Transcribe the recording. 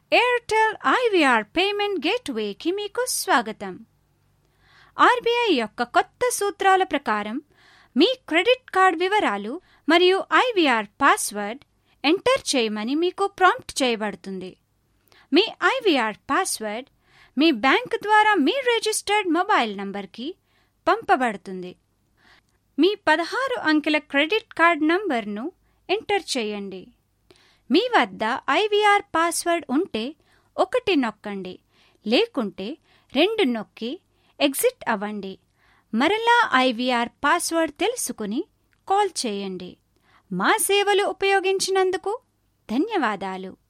Airtel IVR payment గేట్వేకి మీకు స్వాగతం RBI యొక్క కొత్త సూత్రాల ప్రకారం మీ క్రెడిట్ కార్డ్ వివరాలు మరియు ఐవీఆర్ పాస్వర్డ్ ఎంటర్ చేయమని మీకు ప్రాంప్ట్ చేయబడుతుంది మీ ఐవీఆర్ పాస్వర్డ్ మీ బ్యాంక్ ద్వారా మీ రిజిస్టర్డ్ మొబైల్ నంబర్కి పంపబడుతుంది మీ పదహారు అంకెల క్రెడిట్ కార్డ్ నంబర్ను ఎంటర్ చేయండి మీ వద్ద ఐవీఆర్ పాస్వర్డ్ ఉంటే ఒకటి నొక్కండి లేకుంటే రెండు నొక్కి ఎగ్జిట్ అవ్వండి మరలా ఐవీఆర్ పాస్వర్డ్ తెలుసుకుని కాల్ చేయండి మా సేవలు ఉపయోగించినందుకు ధన్యవాదాలు